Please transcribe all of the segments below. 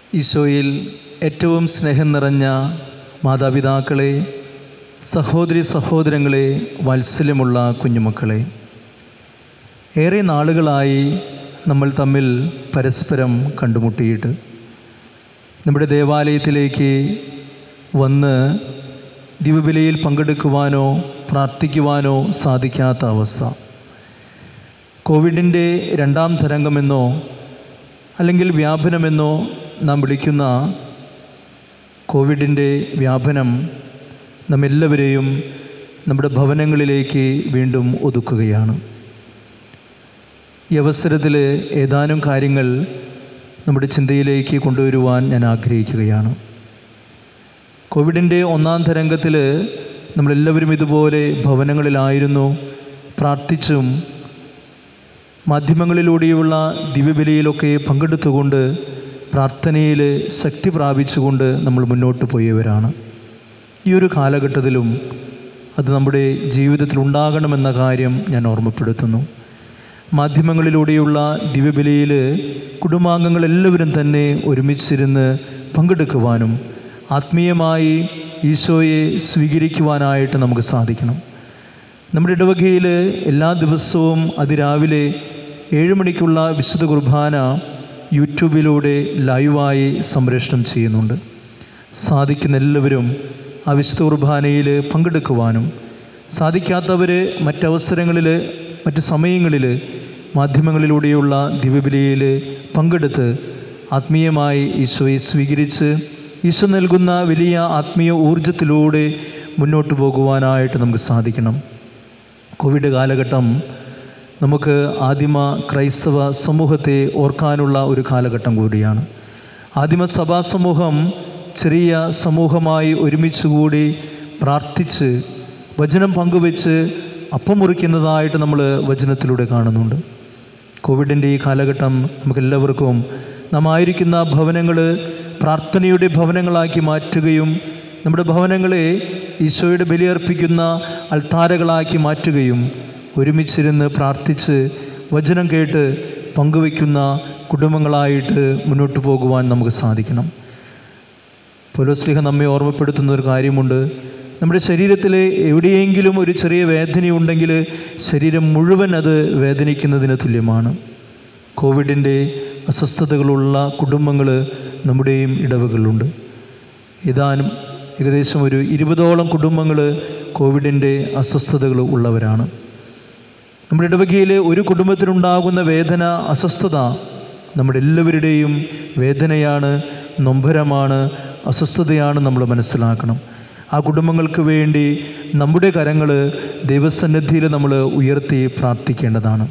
ഈശോയിൽ ഏറ്റവും സ്നേഹം നിറഞ്ഞ മാതാപിതാക്കളെ സഹോദരി സഹോദരങ്ങളെ വാത്സല്യമുള്ള കുഞ്ഞുമക്കളെ ഏറെ നാളുകളായി നമ്മൾ തമ്മിൽ പരസ്പരം കണ്ടുമുട്ടിയിട്ട് നമ്മുടെ ദേവാലയത്തിലേക്ക് വന്ന് ദിവബലിയിൽ പങ്കെടുക്കുവാനോ പ്രാർത്ഥിക്കുവാനോ സാധിക്കാത്ത അവസ്ഥ കോവിഡിൻ്റെ രണ്ടാം തരംഗമെന്നോ അല്ലെങ്കിൽ വ്യാപനമെന്നോ നാം വിളിക്കുന്ന കോവിഡിൻ്റെ വ്യാപനം നമ്മെല്ലാവരെയും നമ്മുടെ ഭവനങ്ങളിലേക്ക് വീണ്ടും ഒതുക്കുകയാണ് ഈ അവസരത്തിൽ ഏതാനും കാര്യങ്ങൾ നമ്മുടെ ചിന്തയിലേക്ക് കൊണ്ടുവരുവാൻ ഞാൻ ആഗ്രഹിക്കുകയാണ് കോവിഡിൻ്റെ ഒന്നാം തരംഗത്തിൽ നമ്മളെല്ലാവരും ഇതുപോലെ ഭവനങ്ങളിലായിരുന്നു പ്രാർത്ഥിച്ചും മാധ്യമങ്ങളിലൂടെയുള്ള ദിവ്യബലിയിലൊക്കെ പങ്കെടുത്തുകൊണ്ട് പ്രാർത്ഥനയിൽ ശക്തി പ്രാപിച്ചുകൊണ്ട് നമ്മൾ മുന്നോട്ട് പോയവരാണ് ഈ ഒരു കാലഘട്ടത്തിലും അത് നമ്മുടെ ജീവിതത്തിൽ ഉണ്ടാകണമെന്ന കാര്യം ഞാൻ ഓർമ്മപ്പെടുത്തുന്നു മാധ്യമങ്ങളിലൂടെയുള്ള ദിവ്യബലിയിൽ കുടുംബാംഗങ്ങളെല്ലാവരും തന്നെ ഒരുമിച്ചിരുന്ന് പങ്കെടുക്കുവാനും ആത്മീയമായി ഈശോയെ സ്വീകരിക്കുവാനായിട്ട് നമുക്ക് സാധിക്കണം നമ്മുടെ ഇടവകയിൽ എല്ലാ ദിവസവും അതിരാവിലെ ഏഴ് മണിക്കുള്ള വിശുദ്ധ കുർബാന യൂട്യൂബിലൂടെ ലൈവായി സംപ്രേഷണം ചെയ്യുന്നുണ്ട് സാധിക്കുന്ന എല്ലാവരും ആ വിശുദ്ധ കുർബാനയിൽ പങ്കെടുക്കുവാനും സാധിക്കാത്തവർ മറ്റവസരങ്ങളിൽ മറ്റ് സമയങ്ങളിൽ മാധ്യമങ്ങളിലൂടെയുള്ള ദിവ്യബലിയിൽ പങ്കെടുത്ത് ആത്മീയമായി ഈശോയെ സ്വീകരിച്ച് ഈശോ നൽകുന്ന വലിയ ആത്മീയ ഊർജത്തിലൂടെ മുന്നോട്ട് പോകുവാനായിട്ട് നമുക്ക് സാധിക്കണം കോവിഡ് കാലഘട്ടം നമുക്ക് ആദിമ ക്രൈസ്തവ സമൂഹത്തെ ഓർക്കാനുള്ള ഒരു കാലഘട്ടം കൂടിയാണ് ആദിമ സഭാ സമൂഹം ചെറിയ സമൂഹമായി ഒരുമിച്ചുകൂടി പ്രാർത്ഥിച്ച് വചനം പങ്കുവെച്ച് അപ്പം മുറിക്കുന്നതായിട്ട് നമ്മൾ വചനത്തിലൂടെ കാണുന്നുണ്ട് കോവിഡിൻ്റെ ഈ കാലഘട്ടം നമുക്കെല്ലാവർക്കും നാം ആയിരിക്കുന്ന ഭവനങ്ങൾ പ്രാർത്ഥനയുടെ ഭവനങ്ങളാക്കി മാറ്റുകയും നമ്മുടെ ഭവനങ്ങളെ ഈശോയുടെ ബലിയർപ്പിക്കുന്ന അൾത്താരകളാക്കി മാറ്റുകയും ഒരുമിച്ചിരുന്ന് പ്രാർത്ഥിച്ച് വചനം കേട്ട് പങ്കുവയ്ക്കുന്ന കുടുംബങ്ങളായിട്ട് മുന്നോട്ട് പോകുവാൻ നമുക്ക് സാധിക്കണം പുലോസ്ലിഹ നമ്മെ ഓർമ്മപ്പെടുത്തുന്ന ഒരു കാര്യമുണ്ട് നമ്മുടെ ശരീരത്തിൽ എവിടെയെങ്കിലും ഒരു ചെറിയ വേദനയുണ്ടെങ്കിൽ ശരീരം മുഴുവൻ അത് വേദനിക്കുന്നതിന് തുല്യമാണ് കോവിഡിൻ്റെ അസ്വസ്ഥതകളുള്ള കുടുംബങ്ങൾ നമ്മുടെയും ഇടവകളിലുണ്ട് ഏതാനും ഏകദേശം ഒരു ഇരുപതോളം കുടുംബങ്ങൾ കോവിഡിൻ്റെ അസ്വസ്ഥതകൾ ഉള്ളവരാണ് നമ്മുടെ ഇടവകയിൽ ഒരു കുടുംബത്തിനുണ്ടാകുന്ന വേദന അസ്വസ്ഥത നമ്മുടെ എല്ലാവരുടെയും വേദനയാണ് നൊമ്പരമാണ് അസ്വസ്ഥതയാണ് നമ്മൾ മനസ്സിലാക്കണം ആ കുടുംബങ്ങൾക്ക് വേണ്ടി നമ്മുടെ കരങ്ങൾ ദൈവസന്നിധിയിൽ നമ്മൾ ഉയർത്തി പ്രാർത്ഥിക്കേണ്ടതാണ്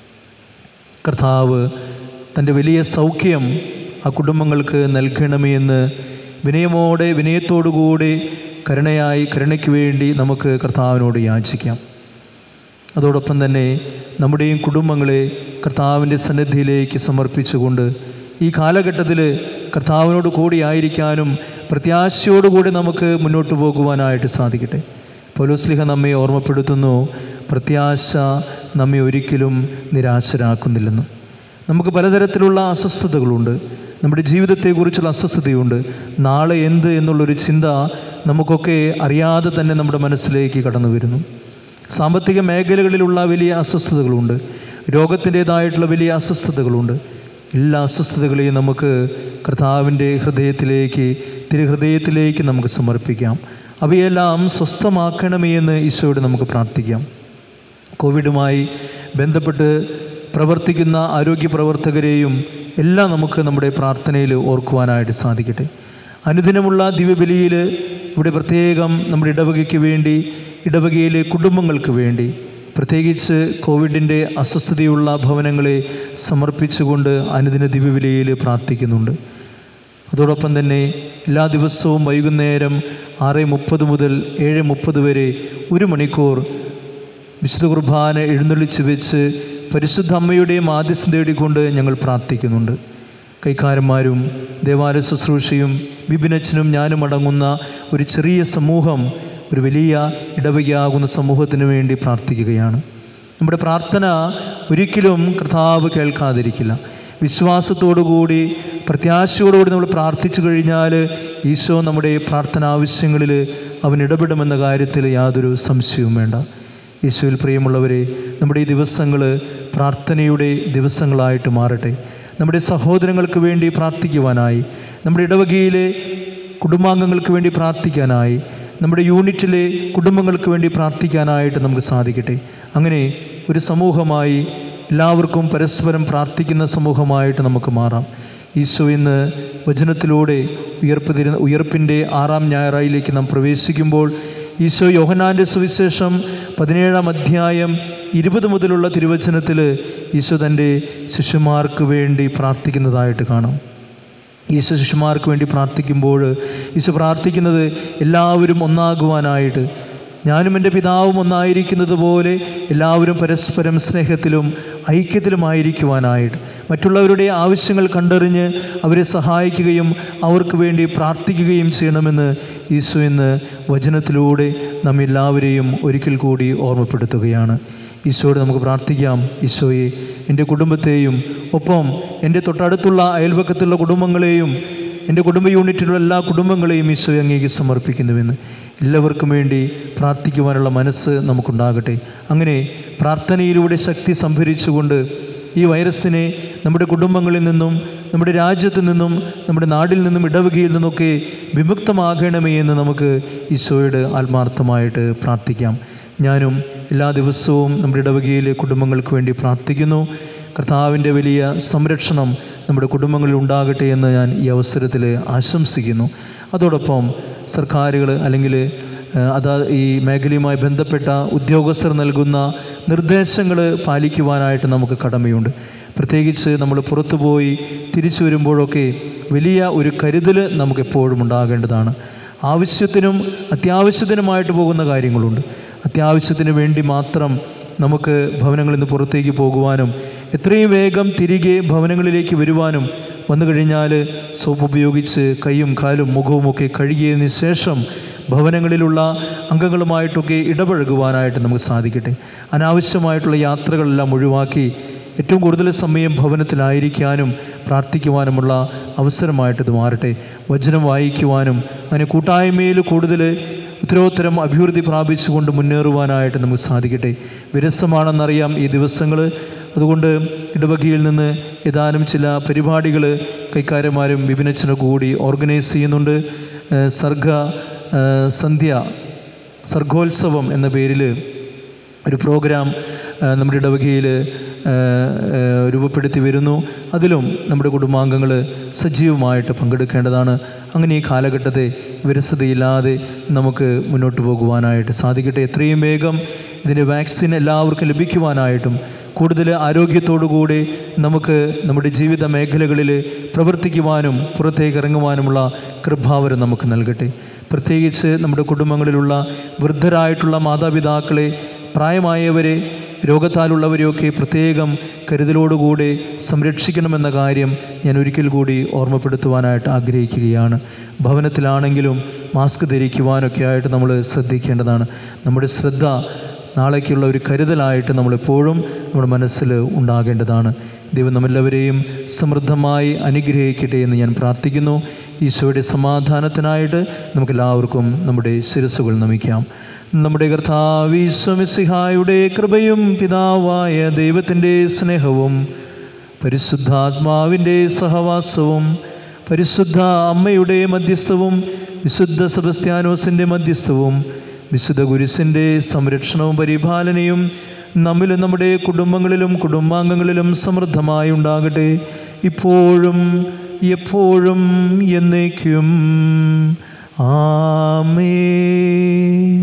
കർത്താവ് തൻ്റെ വലിയ സൗഖ്യം ആ കുടുംബങ്ങൾക്ക് നൽകണമേ എന്ന് വിനയമോടെ വിനയത്തോടുകൂടി കരുണയായി കരുണയ്ക്ക് വേണ്ടി നമുക്ക് കർത്താവിനോട് യാചിക്കാം അതോടൊപ്പം തന്നെ നമ്മുടെയും കുടുംബങ്ങളെ കർത്താവിൻ്റെ സന്നിധിയിലേക്ക് സമർപ്പിച്ചുകൊണ്ട് ഈ കാലഘട്ടത്തിൽ കർത്താവിനോട് കൂടിയായിരിക്കാനും പ്രത്യാശയോടുകൂടി നമുക്ക് മുന്നോട്ട് പോകുവാനായിട്ട് സാധിക്കട്ടെ പൗലോസ്ലിഹ നമ്മെ ഓർമ്മപ്പെടുത്തുന്നു പ്രത്യാശ നമ്മെ ഒരിക്കലും നിരാശരാക്കുന്നില്ലെന്ന് നമുക്ക് പലതരത്തിലുള്ള അസ്വസ്ഥതകളുണ്ട് നമ്മുടെ ജീവിതത്തെക്കുറിച്ചുള്ള അസ്വസ്ഥതയുണ്ട് നാളെ എന്ത് എന്നുള്ളൊരു ചിന്ത നമുക്കൊക്കെ അറിയാതെ തന്നെ നമ്മുടെ മനസ്സിലേക്ക് കടന്നു വരുന്നു സാമ്പത്തിക മേഖലകളിലുള്ള വലിയ അസ്വസ്ഥതകളുണ്ട് രോഗത്തിൻ്റേതായിട്ടുള്ള വലിയ അസ്വസ്ഥതകളുണ്ട് എല്ലാ അസ്വസ്ഥതകളെയും നമുക്ക് കർത്താവിൻ്റെ ഹൃദയത്തിലേക്ക് തിരുഹൃദയത്തിലേക്ക് നമുക്ക് സമർപ്പിക്കാം അവയെല്ലാം സ്വസ്ഥമാക്കണമേ എന്ന് ഈശോയോട് നമുക്ക് പ്രാർത്ഥിക്കാം കോവിഡുമായി ബന്ധപ്പെട്ട് പ്രവർത്തിക്കുന്ന ആരോഗ്യ പ്രവർത്തകരെയും എല്ലാം നമുക്ക് നമ്മുടെ പ്രാർത്ഥനയിൽ ഓർക്കുവാനായിട്ട് സാധിക്കട്ടെ അനുദിനമുള്ള ദിവ്യബലിയിൽ ഇവിടെ പ്രത്യേകം നമ്മുടെ ഇടവകയ്ക്ക് വേണ്ടി ഇടവകയിലെ കുടുംബങ്ങൾക്ക് വേണ്ടി പ്രത്യേകിച്ച് കോവിഡിൻ്റെ അസ്വസ്ഥതയുള്ള ഭവനങ്ങളെ സമർപ്പിച്ചുകൊണ്ട് അനുദിന ദിവ്യബലിയിൽ പ്രാർത്ഥിക്കുന്നുണ്ട് അതോടൊപ്പം തന്നെ എല്ലാ ദിവസവും വൈകുന്നേരം ആറ് മുപ്പത് മുതൽ ഏഴ് മുപ്പത് വരെ ഒരു മണിക്കൂർ വിശുദ്ധ കുർബാന എഴുന്നള്ളിച്ച് വെച്ച് പരിശുദ്ധ അമ്മയുടെ മാധ്യസ്ഥം തേടിക്കൊണ്ട് ഞങ്ങൾ പ്രാർത്ഥിക്കുന്നുണ്ട് കൈക്കാരന്മാരും ദേവാലയ ശുശ്രൂഷയും വിപിനച്ചനും ഞാനും അടങ്ങുന്ന ഒരു ചെറിയ സമൂഹം ഒരു വലിയ ഇടവകയാകുന്ന സമൂഹത്തിന് വേണ്ടി പ്രാർത്ഥിക്കുകയാണ് നമ്മുടെ പ്രാർത്ഥന ഒരിക്കലും കർത്താവ് കേൾക്കാതിരിക്കില്ല വിശ്വാസത്തോടുകൂടി പ്രത്യാശയോടുകൂടി നമ്മൾ പ്രാർത്ഥിച്ചു കഴിഞ്ഞാൽ ഈശോ നമ്മുടെ പ്രാർത്ഥന ആവശ്യങ്ങളിൽ അവൻ ഇടപെടുമെന്ന കാര്യത്തിൽ യാതൊരു സംശയവും വേണ്ട യേശുവിൽ പ്രിയമുള്ളവരെ നമ്മുടെ ഈ ദിവസങ്ങൾ പ്രാർത്ഥനയുടെ ദിവസങ്ങളായിട്ട് മാറട്ടെ നമ്മുടെ സഹോദരങ്ങൾക്ക് വേണ്ടി പ്രാർത്ഥിക്കുവാനായി നമ്മുടെ ഇടവകയിലെ കുടുംബാംഗങ്ങൾക്ക് വേണ്ടി പ്രാർത്ഥിക്കാനായി നമ്മുടെ യൂണിറ്റിലെ കുടുംബങ്ങൾക്ക് വേണ്ടി പ്രാർത്ഥിക്കാനായിട്ട് നമുക്ക് സാധിക്കട്ടെ അങ്ങനെ ഒരു സമൂഹമായി എല്ലാവർക്കും പരസ്പരം പ്രാർത്ഥിക്കുന്ന സമൂഹമായിട്ട് നമുക്ക് മാറാം ഈശോ ഇന്ന് വചനത്തിലൂടെ ഉയർപ്പ് തരുന്ന ഉയർപ്പിൻ്റെ ആറാം ഞായറായിലേക്ക് നാം പ്രവേശിക്കുമ്പോൾ ഈശോ യോഹനാൻ്റെ സുവിശേഷം പതിനേഴാം അധ്യായം ഇരുപത് മുതലുള്ള തിരുവചനത്തിൽ ഈശോ തൻ്റെ ശിശുമാർക്ക് വേണ്ടി പ്രാർത്ഥിക്കുന്നതായിട്ട് കാണാം ഈശോ ശിശുമാർക്ക് വേണ്ടി പ്രാർത്ഥിക്കുമ്പോൾ ഈശോ പ്രാർത്ഥിക്കുന്നത് എല്ലാവരും ഒന്നാകുവാനായിട്ട് ഞാനും എൻ്റെ പിതാവും ഒന്നായിരിക്കുന്നത് പോലെ എല്ലാവരും പരസ്പരം സ്നേഹത്തിലും ഐക്യത്തിലുമായിരിക്കുവാനായിട്ട് മറ്റുള്ളവരുടെ ആവശ്യങ്ങൾ കണ്ടറിഞ്ഞ് അവരെ സഹായിക്കുകയും അവർക്ക് വേണ്ടി പ്രാർത്ഥിക്കുകയും ചെയ്യണമെന്ന് ഈശോ ഇന്ന് വചനത്തിലൂടെ നമ്മ എല്ലാവരെയും ഒരിക്കൽ കൂടി ഓർമ്മപ്പെടുത്തുകയാണ് ഈശോയോട് നമുക്ക് പ്രാർത്ഥിക്കാം ഈശോയെ എൻ്റെ കുടുംബത്തെയും ഒപ്പം എൻ്റെ തൊട്ടടുത്തുള്ള അയൽപക്കത്തുള്ള കുടുംബങ്ങളെയും എൻ്റെ കുടുംബ യൂണിറ്റിലുള്ള എല്ലാ കുടുംബങ്ങളെയും ഈശോയെ അങ്ങേക്ക് സമർപ്പിക്കുന്നുവെന്ന് എല്ലാവർക്കും വേണ്ടി പ്രാർത്ഥിക്കുവാനുള്ള മനസ്സ് നമുക്കുണ്ടാകട്ടെ അങ്ങനെ പ്രാർത്ഥനയിലൂടെ ശക്തി സംഭരിച്ചുകൊണ്ട് ഈ വൈറസിനെ നമ്മുടെ കുടുംബങ്ങളിൽ നിന്നും നമ്മുടെ രാജ്യത്തു നിന്നും നമ്മുടെ നാടിൽ നിന്നും ഇടവകയിൽ നിന്നൊക്കെ വിമുക്തമാകണമേ എന്ന് നമുക്ക് ഈശോയോട് ആത്മാർത്ഥമായിട്ട് പ്രാർത്ഥിക്കാം ഞാനും എല്ലാ ദിവസവും നമ്മുടെ ഇടവകയിലെ കുടുംബങ്ങൾക്ക് വേണ്ടി പ്രാർത്ഥിക്കുന്നു കർത്താവിൻ്റെ വലിയ സംരക്ഷണം നമ്മുടെ കുടുംബങ്ങളിൽ ഉണ്ടാകട്ടെ എന്ന് ഞാൻ ഈ അവസരത്തിൽ ആശംസിക്കുന്നു അതോടൊപ്പം സർക്കാരുകൾ അല്ലെങ്കിൽ ഏഹ്, അതാ ഈ മേഖലയുമായി ബന്ധപ്പെട്ട ഉദ്യോഗസ്ഥർ നൽകുന്ന നിർദ്ദേശങ്ങൾ പാലിക്കുവാനായിട്ട് നമുക്ക് കടമയുണ്ട് പ്രത്യേകിച്ച് നമ്മൾ പുറത്തുപോയി തിരിച്ചു വരുമ്പോഴൊക്കെ വലിയ ഒരു കരുതൽ നമുക്ക് എപ്പോഴും ഉണ്ടാകേണ്ടതാണ് ആവശ്യത്തിനും അത്യാവശ്യത്തിനുമായിട്ട് പോകുന്ന കാര്യങ്ങളുണ്ട് അത്യാവശ്യത്തിന് വേണ്ടി മാത്രം നമുക്ക് ഭവനങ്ങളിൽ നിന്ന് പുറത്തേക്ക് പോകുവാനും എത്രയും വേഗം തിരികെ ഭവനങ്ങളിലേക്ക് വരുവാനും വന്നു കഴിഞ്ഞാൽ സോപ്പ് ഉപയോഗിച്ച് കൈയും കാലും മുഖവും ഒക്കെ കഴുകിയതിന് ശേഷം ഭവനങ്ങളിലുള്ള അംഗങ്ങളുമായിട്ടൊക്കെ ഇടപഴകുവാനായിട്ട് നമുക്ക് സാധിക്കട്ടെ അനാവശ്യമായിട്ടുള്ള യാത്രകളെല്ലാം ഒഴിവാക്കി ഏറ്റവും കൂടുതൽ സമയം ഭവനത്തിലായിരിക്കാനും പ്രാർത്ഥിക്കുവാനുമുള്ള അവസരമായിട്ട് ഇത് മാറട്ടെ വചനം വായിക്കുവാനും അങ്ങനെ കൂട്ടായ്മയിൽ കൂടുതൽ ഉത്തരോത്തരം അഭിവൃദ്ധി പ്രാപിച്ചുകൊണ്ട് മുന്നേറുവാനായിട്ട് നമുക്ക് സാധിക്കട്ടെ വിരസമാണെന്നറിയാം ഈ ദിവസങ്ങൾ അതുകൊണ്ട് ഇടവകയിൽ നിന്ന് ഏതാനും ചില പരിപാടികൾ കൈക്കാരന്മാരും വിപിനച്ചനും കൂടി ഓർഗനൈസ് ചെയ്യുന്നുണ്ട് ഏഹ് സർഗ ഏഹ് സന്ധ്യ സർഗോത്സവം എന്ന പേരിൽ ഒരു പ്രോഗ്രാം ആ, നമ്മുടെ ഇടവകയിൽ ആ, ആ, രൂപപ്പെടുത്തി വരുന്നു അതിലും നമ്മുടെ കുടുംബാംഗങ്ങൾ സജീവമായിട്ട് പങ്കെടുക്കേണ്ടതാണ് അങ്ങനെ ഈ കാലഘട്ടത്തെ വിരസതയില്ലാതെ നമുക്ക് മുന്നോട്ട് പോകുവാനായിട്ട് സാധിക്കട്ടെ എത്രയും വേഗം ഇതിൻ്റെ വാക്സിൻ എല്ലാവർക്കും ലഭിക്കുവാനായിട്ടും കൂടുതൽ ആരോഗ്യത്തോടുകൂടി നമുക്ക് നമ്മുടെ ജീവിത മേഖലകളിൽ പ്രവർത്തിക്കുവാനും പുറത്തേക്ക് ഇറങ്ങുവാനുമുള്ള കൃപാവരം നമുക്ക് നൽകട്ടെ പ്രത്യേകിച്ച് നമ്മുടെ കുടുംബങ്ങളിലുള്ള വൃദ്ധരായിട്ടുള്ള മാതാപിതാക്കളെ പ്രായമായവരെ രോഗത്താലുള്ളവരെയൊക്കെ പ്രത്യേകം കരുതലോടുകൂടി സംരക്ഷിക്കണമെന്ന കാര്യം ഞാൻ ഒരിക്കൽ കൂടി ഓർമ്മപ്പെടുത്തുവാനായിട്ട് ആഗ്രഹിക്കുകയാണ് ഭവനത്തിലാണെങ്കിലും മാസ്ക് ധരിക്കുവാനൊക്കെ ആയിട്ട് നമ്മൾ ശ്രദ്ധിക്കേണ്ടതാണ് നമ്മുടെ ശ്രദ്ധ നാളേക്കുള്ള ഒരു കരുതലായിട്ട് നമ്മളെപ്പോഴും നമ്മുടെ മനസ്സിൽ ഉണ്ടാകേണ്ടതാണ് ദൈവം നമ്മെല്ലാവരെയും സമൃദ്ധമായി അനുഗ്രഹിക്കട്ടെ എന്ന് ഞാൻ പ്രാർത്ഥിക്കുന്നു ഈശോയുടെ സമാധാനത്തിനായിട്ട് നമുക്കെല്ലാവർക്കും നമ്മുടെ ശിരസ്സുകൾ നമിക്കാം നമ്മുടെ കർത്താവീശ്വമിസിഹായുടെ കൃപയും പിതാവായ ദൈവത്തിൻ്റെ സ്നേഹവും പരിശുദ്ധാത്മാവിൻ്റെ സഹവാസവും പരിശുദ്ധ അമ്മയുടെ മധ്യസ്ഥവും വിശുദ്ധ സെബസ്ത്യാനോസിൻ്റെ മധ്യസ്ഥവും വിശുദ്ധ കുരിശിൻ്റെ സംരക്ഷണവും പരിപാലനയും നമ്മിലും നമ്മുടെ കുടുംബങ്ങളിലും കുടുംബാംഗങ്ങളിലും സമൃദ്ധമായി ഉണ്ടാകട്ടെ ഇപ്പോഴും എപ്പോഴും എന്നേക്കും ആമേ